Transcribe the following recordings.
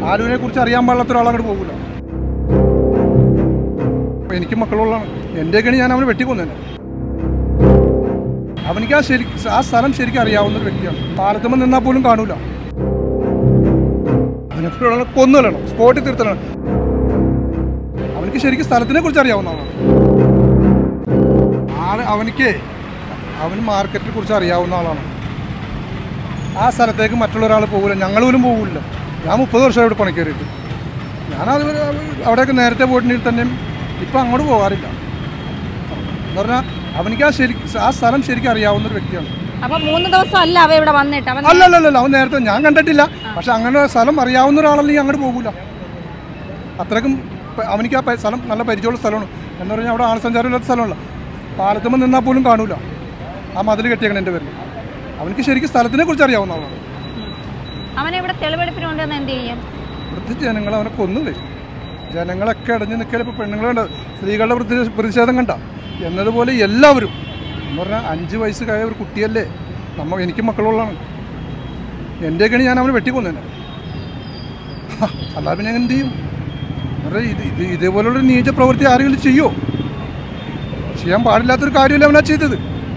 ആലുവിനെ കുറിച്ച് അറിയാൻ പാടില്ലാത്ത ഒരാളങ്ങോട്ട് പോകില്ല എനിക്ക് മക്കളുള്ളതാണ് എൻ്റെയൊക്കെയാണ് ഞാൻ അവനെ വെട്ടിക്കൊന്നെ അവനിക്ക് ആ ശരി ആ സ്ഥലം ശരിക്കും അറിയാവുന്ന ഒരു വ്യക്തിയാണ് പാലത്തുമ്പോൾ നിന്നാൽ പോലും കാണൂല അവനെപ്പോഴുള്ള കൊന്നുകളണം സ്പോട്ടിൽ തീർത്തണം അവനിക്ക് ശരിക്കും സ്ഥലത്തിനെ കുറിച്ച് അറിയാവുന്ന ആളാണ് ആള് അവനിക്ക് അവന് മാർക്കറ്റിനെ കുറിച്ച് അറിയാവുന്ന ആളാണ് ആ സ്ഥലത്തേക്ക് മറ്റുള്ള ഒരാൾ പോകില്ല ഞങ്ങൾ പോലും പോകില്ല ഞാൻ മുപ്പത് വർഷം ഇവിടെ പണി കയറിയിട്ട് ഞാനത് അവിടെയൊക്കെ നേരത്തെ പോയിട്ടുണ്ടെങ്കിൽ തന്നെയും ഇപ്പം അങ്ങോട്ട് പോകാറില്ല എന്ന് പറഞ്ഞാൽ അവനിക്ക് ആ ശരി ആ സ്ഥലം ശരിക്കും അറിയാവുന്ന ഒരു വ്യക്തിയാണ് അപ്പൊ മൂന്ന് ദിവസം അല്ല അവ ഇവിടെ വന്നിട്ട് അവൻ അല്ല അല്ല അല്ല അവൻ നേരത്തെ ഞാൻ കണ്ടിട്ടില്ല പക്ഷെ അങ്ങനെ സ്ഥലം അറിയാവുന്ന ഒരാളല്ലെങ്കിൽ അങ്ങോട്ട് പോകൂല അത്രയ്ക്കും പ- അവനിക്ക് ആ പ- സ്ഥലം നല്ല പരിചയമുള്ള സ്ഥലമാണ് എന്ന് പറഞ്ഞാൽ അവിടെ ആൾസഞ്ചാരമില്ലാത്ത സ്ഥലമല്ല പാലത്തുമ്പോൾ നിന്നാൽ പോലും കാണൂല ആ മതിൽ കെട്ടിയേക്കണം എൻ്റെ പേരിൽ അവനിക്ക് ശരിക്കും സ്ഥലത്തിനെ കുറിച്ച് അറിയാവുന്ന ആളാണ് അവനെ ഇവിടെ തെളിവെടുപ്പിന് കൊണ്ടുവന്ന് എന്ത് ചെയ്യും ഇവിടുത്തെ ജനങ്ങൾ അവനെ കൊന്നുകളെ ജനങ്ങളൊക്കെ അടഞ്ഞു നിൽക്കൽ ഇപ്പോൾ പെണ്ണുങ്ങളെ കണ്ട സ്ത്രീകളുടെ പ്രതി- പ്രതിഷേധം കണ്ട എന്നതുപോലെ എല്ലാവരും എന്ന് പറഞ്ഞാൽ അഞ്ച് വയസ്സ് കഴിയ ഒരു കുട്ടിയല്ലേ നമ്മ എനിക്ക് മക്കളുള്ളതാണ് എൻ്റെയൊക്കെയാണ് ഞാൻ അവനെ വെട്ടിക്കൊന്നെ അല്ലാതെ പിന്നെ ഞാൻ എന്ത് ചെയ്യും എന്ന് പറഞ്ഞാൽ ഇത് ഇത് ഇതേപോലുള്ള നീച പ്രവൃത്തി ആരെങ്കിലും ചെയ്യുമോ ചെയ്യാൻ പാടില്ലാത്തൊരു കാര്യമല്ലേ അവനാ ചെയ്തത്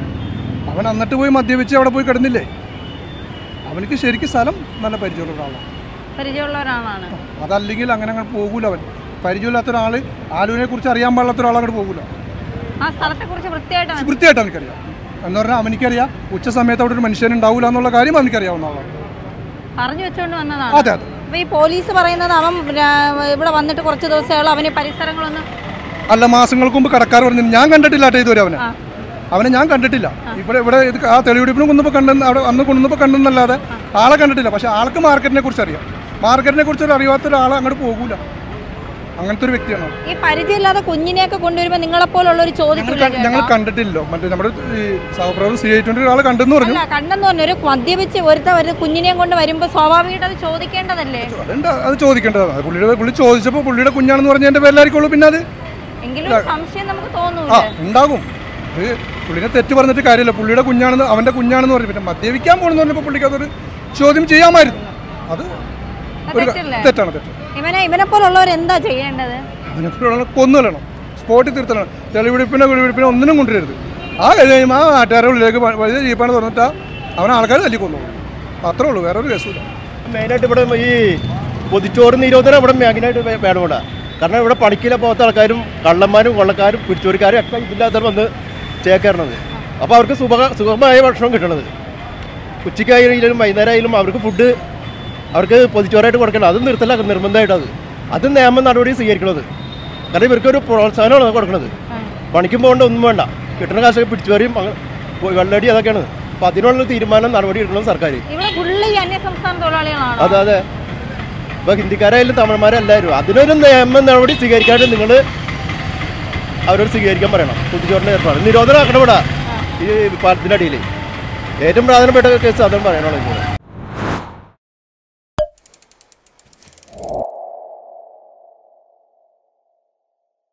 അവൻ എന്നിട്ട് പോയി മദ്യപിച്ച് അവിടെ പോയി കിടന്നില്ലേ അവനിക്ക് ശരിക്കും സ്ഥലം നല്ല പരിചയമുള്ള ഒരാളാണ് പരിചയമുള്ള ഒരാളാണ് അതല്ലെങ്കിൽ അങ്ങനെ അങ്ങനെ പോകൂല അവൻ പരിചയമില്ലാത്ത ഒരാൾ ആലുവിനെ കുറിച്ച് അറിയാൻ പാടില്ലാത്ത ഒരാൾ അങ്ങോട്ട് പോകൂല ആ സ്ഥലത്തെ കുറിച്ച് വൃത്തിയായിട്ട് മനസ്സിലാക്കി. വൃത്തിയായിട്ട് എനിക്കറിയാം എന്ന് പറഞ്ഞാൽ അവനിക്കറിയാം ഉച്ച സമയത്ത് അവിടെ ഒരു മനുഷ്യൻ ഉണ്ടാവില്ല എന്നുള്ള കാര്യം അവനിക്കറിയാവുന്ന ആളാണ് പറഞ്ഞു വെച്ചോണ്ട് വന്നതാണ് അതെ അതെ അപ്പൊ ഈ പോലീസ് പറയുന്നത് അവൻ രാ- ഇവിടെ വന്നിട്ട് കുറച്ച് ദിവസമേ അവന് ഈ പരിസരങ്ങളൊന്നും അല്ല മാസങ്ങൾക്ക് മുമ്പ് കടക്കാർ പറഞ്ഞു ഞാൻ കണ്ടിട്ടില്ല കേട്ടോ ഇതുവരെ അവനെ ആ. അവനെ ഞാൻ കണ്ടിട്ടില്ല ഇവിടെ ഇവിടെ ഇത് ആ തെളിവെടുപ്പിന് കൊന്നപ്പോൾ കണ്ടെന്ന് അവിടെ അന്ന് കൊണ്ടുവന്നപ്പോൾ കണ്ടെന്നല്ലാതെ ആളെ കണ്ടിട്ടില്ല പക്ഷെ ആൾക്ക് മാർക്കറ്റിനെ കുറിച്ച് അറിയാം മാർക്കറ്റിനെ കുറിച്ച് ഒരു അറിയാത്ത ഒരാൾ അങ്ങോട്ട് പോകൂല അങ്ങനത്തെ ഒരു വ്യക്തിയാണ് അവൻ. ഈ പരിചയമില്ലാത്ത കുഞ്ഞിനെയൊക്കെ കൊണ്ടുവരുമ്പോ നിങ്ങളെപ്പോലുള്ള ഒരു ഞങ്ങൾ ചോദിക്കില്ല കണ്ട- ഞങ്ങൾ കണ്ടിട്ടില്ലല്ലോ മറ്റേ നമ്മുടെ ഈ സഹപ്രവർത്തകർ സി ഐ ട്വന്റി ഒരാൾ കണ്ടെന്ന് പറഞ്ഞു അല്ല കണ്ടെന്ന് പറഞ്ഞു ഒരു മദ്യപിച്ച് ഒരുത്ത ഒരു കുഞ്ഞിനെയും കൊണ്ട് വരുമ്പോ സ്വാഭാവികമായിട്ട് അത് ചോദിക്കേണ്ടതല്ലേ അതുണ്ട് അത് ചോദിക്കേണ്ടതാണ് അത് പുള്ളിയുടെ പുള്ളി ചോദിച്ചപ്പോൾ പുള്ളിയുടെ കുഞ്ഞാണെന്ന് പറഞ്ഞതിൻ്റെ പേരിലായിരിക്കുള്ളൂ പിന്നെ അത് എങ്കിലും ഒരു സംശയം നമുക്ക് ആ തോന്നൂല ഉണ്ടാകും ഇത് പുള്ളിനെ തെറ്റ് പറഞ്ഞിട്ട് കാര്യമില്ല പുള്ളിയുടെ കുഞ്ഞാണെന്ന് അവൻ്റെ കുഞ്ഞാണെന്ന് പറഞ്ഞു പിന്നെ മദ്യപിക്കാൻ പോകണമെന്ന് പറഞ്ഞപ്പോൾ പുള്ളിക്ക് അതൊരു ചോദ്യം ചെയ്യാമായിരുന്നു അത് ഒരു തെറ്റല്ലേ തെറ്റാണ് തെറ്റ് ഇവനെ ഇവനെ പോലുള്ളവർ എന്താ ചെയ്യേണ്ടത് അവനെ കൊന്നുകളണം സ്പോട്ടിൽ തീർത്തണം തെളിവെടുപ്പിനോ വെളിവെടുപ്പിനോ ഒന്നിനും കൊണ്ടുവരരുത് ആ കഴിയുമ്പോൾ ആ നാട്ടുകാരുടെ ഉള്ളിലേക്ക് വ- വലിയ ജീപ്പാണ് തുറന്നിട്ടാ അവനെ ആൾക്കാർ തല്ലി കൊന്നോളൂ അത്രേ ഉള്ളൂ വേറെ ഒരു കേസുമില്ല മെയിനായിട്ട് ഇവിടെ ഈ പൊതിച്ചോറ് നിരോധനം ഇവിടെ മെയിനായിട്ട് വേ- വേണം ഇവിടെ കാരണം ഇവിടെ പണിക്കില്ല പോകാത്ത ആൾക്കാരും കള്ളന്മാരും കൊള്ളക്കാരും പിടിച്ചോരിക്കാരും ഒക്കെ ഇതില്ലാത്തവർ വന്ന് ചേക്കേറണത് അപ്പോൾ അവർക്ക് സുഖ സുഖമായ ഭക്ഷണം കിട്ടണത് ഉച്ചയ്ക്കായാലും വൈകുന്നേരം ആയാലും അവർക്ക് ഫുഡ് അവർക്ക് പൊതിച്ചോറായിട്ട് കൊടുക്കണം അത് നിർത്തലാക്കണം നിർബന്ധമായിട്ട് അത് അത് നിയമ നടപടി സ്വീകരിക്കണത് കാരണം ഇവർക്കൊരു പ്രോത്സാഹനമാണ് അത് കൊടുക്കുന്നത് പണിക്കും പോകേണ്ട ഒന്നും വേണ്ട കിട്ടുന്ന കാശൊക്കെ പിടിച്ചുവരെയും വെള്ളടി അതൊക്കെയാണ് അപ്പോൾ അതിനുള്ള തീരുമാനം നടപടി എടുക്കണം സർക്കാർ ഇവിടെ ഫുള്ള് ഈ അന്യ സംസ്ഥാന തൊഴിലാളികളാണോ അതെ അതെ ഇപ്പൊ ഹിന്ദിക്കാരായാലും തമിഴന്മാരെല്ലാവരും അതിനൊരു നിയമ നടപടി സ്വീകരിക്കാണ്ട് നിങ്ങൾ അവരോട് സ്വീകരിക്കാൻ പറയണം കുട്ടിച്ചോറിന്റെ ഏർപ്പാട് നിരോധനം ആക്കണം ഇവിടെ ഈ പാലത്തിൻ്റെ അടിയിൽ ഏറ്റവും പ്രധാനപ്പെട്ട കേസ് അതും പറയണല്ലോ നിങ്ങൾ